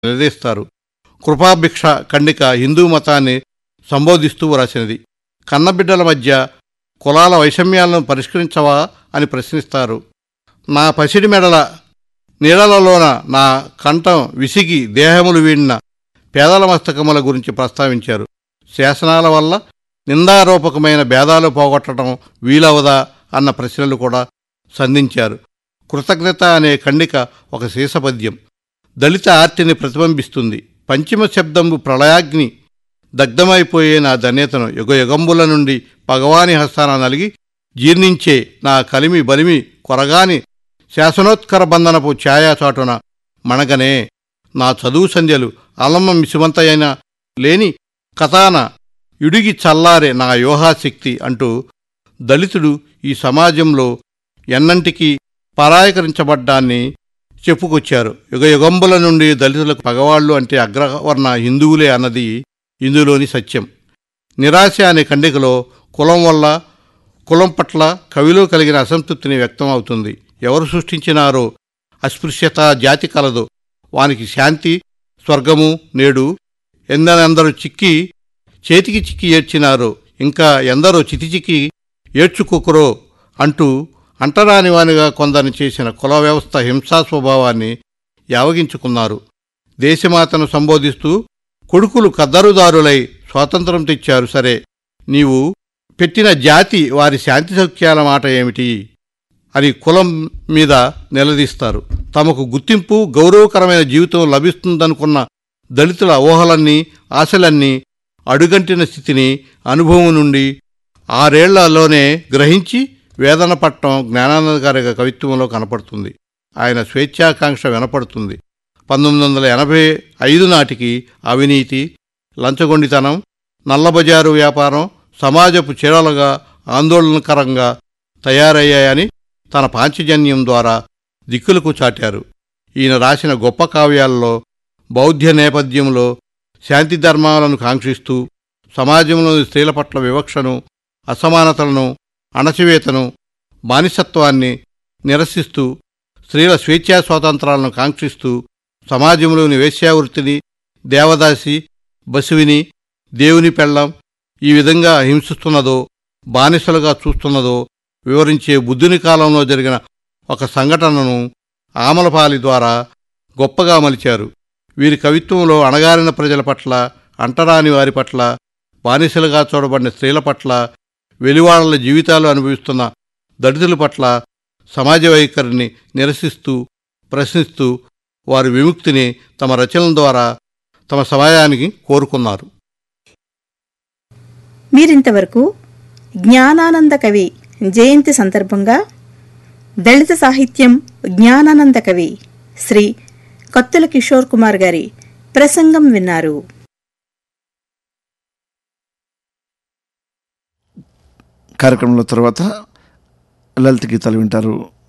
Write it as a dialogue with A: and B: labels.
A: నిలదీస్తారు కృపాభిక్ష ఖండిక హిందూ మతాన్ని సంబోధిస్తూ వ్రాసినది కన్నబిడ్డల మధ్య కులాల వైషమ్యాలను పరిష్కరించవా అని ప్రశ్నిస్తారు నా పసిడి మెడల నీడలలోన నా కంఠం విసిగి దేహములు వీడిన పేదల మస్తకముల గురించి ప్రస్తావించారు శాసనాల వల్ల నిందారూపకమైన భేదాలు పోగొట్టడం వీలవదా అన్న ప్రశ్నలు కూడా సంధించారు కృతజ్ఞత అనే ఖండిక ఒక శీసపద్యం దళిత ఆర్తిని ప్రతిబింబిస్తుంది పంచమ శబ్దంబు ప్రళయాగ్ని దగ్ధమైపోయే నా ధన్యతను యుగ యుగంబుల నుండి భగవాని హస్తాన నలిగి జీర్ణించే నా కలిమి బలిమి కొరగాని శాసనోత్కర బంధనపు ఛాయాచాటున మణగనే నా చదువు సంధ్యలు అలమ్మ మిసిమంతయైన లేని కథాన ఇడిగి చల్లారే నా యోహాశక్తి అంటూ దళితుడు ఈ సమాజంలో ఎన్నంటికీ పరాయకరించబడ్డాన్ని చెప్పుకొచ్చారు యుగ యుగంబుల నుండి దళితులకు పగవాళ్ళు అంటే అగ్రవర్ణ హిందువులే అన్నది ఇందులోని సత్యం నిరాశ అనే ఖండికలో కులం వల్ల కులం పట్ల కవిలో కలిగిన అసంతృప్తిని వ్యక్తం అవుతుంది ఎవరు సృష్టించినారో అస్పృశ్యత జాతి కలదో వానికి శాంతి స్వర్గము నేడు ఎందరెందరూ చిక్కి చేతికి చిక్కి ఏడ్చినారో ఇంకా ఎందరో చితి చిక్కి ఏడ్చుకోకురో అంటూ అంటరాని వానిగా కొందరిని చేసిన కుల వ్యవస్థ హింసా స్వభావాన్ని యావగించుకున్నారు దేశమాతను సంబోధిస్తూ కొడుకులు కద్దరుదారులై స్వాతంత్రం తెచ్చారు సరే నీవు పెట్టిన జాతి వారి శాంతి సౌఖ్యాల మాట ఏమిటి అని కులం మీద నిలదీస్తారు తమకు గుర్తింపు గౌరవకరమైన జీవితం లభిస్తుందనుకున్న దళితుల ఊహలన్నీ ఆశలన్నీ అడుగంటిన స్థితిని అనుభవం నుండి ఆరేళ్లలోనే గ్రహించి వేదన పట్టం జ్ఞానానంద గారి కవిత్వంలో కనపడుతుంది ఆయన స్వేచ్ఛాకాంక్ష వినపడుతుంది పంతొమ్మిది వందల ఎనభై ఐదు నాటికి అవినీతి లంచగొండితనం నల్లబజారు వ్యాపారం సమాజపు చీరలుగా ఆందోళనకరంగా తయారయ్యాయని తన పాంచజన్యం ద్వారా దిక్కులకు చాటారు ఈయన రాసిన గొప్ప కావ్యాల్లో బౌద్ధ నేపథ్యంలో శాంతి ధర్మాలను కాంక్షిస్తూ సమాజంలోని స్త్రీల పట్ల వివక్షను అసమానతలను అణచివేతను బానిసత్వాన్ని నిరసిస్తూ స్త్రీల స్వేచ్ఛా స్వాతంత్రాలను కాంక్షిస్తూ సమాజంలోని వేశ్యావృత్తిని దేవదాసి బసువిని దేవుని పెళ్ళం ఈ విధంగా హింసిస్తున్నదో బానిసలుగా చూస్తున్నదో వివరించే బుద్ధుని కాలంలో జరిగిన ఒక సంఘటనను ఆమలపాలి ద్వారా గొప్పగా మలిచారు వీరి కవిత్వంలో అణగారిన ప్రజల పట్ల అంటరాని వారి పట్ల బానిసలుగా చూడబడిన స్త్రీల పట్ల వెలివాడల జీవితాలు అనుభవిస్తున్న దళితుల పట్ల సమాజ వైఖరిని నిరసిస్తూ ప్రశ్నిస్తూ వారి విముక్తిని తమ రచనల ద్వారా తమ సమాజానికి కోరుకున్నారు
B: మీరింతవరకు జ్ఞానానంద కవి జయంతి సందర్భంగా దళిత సాహిత్యం జ్ఞానానంద కవి శ్రీ కత్తుల కిషోర్ కుమార్ గారి ప్రసంగం విన్నారు
C: కార్యక్రమంలో తర్వాత లలిత గీతాలు వింటారు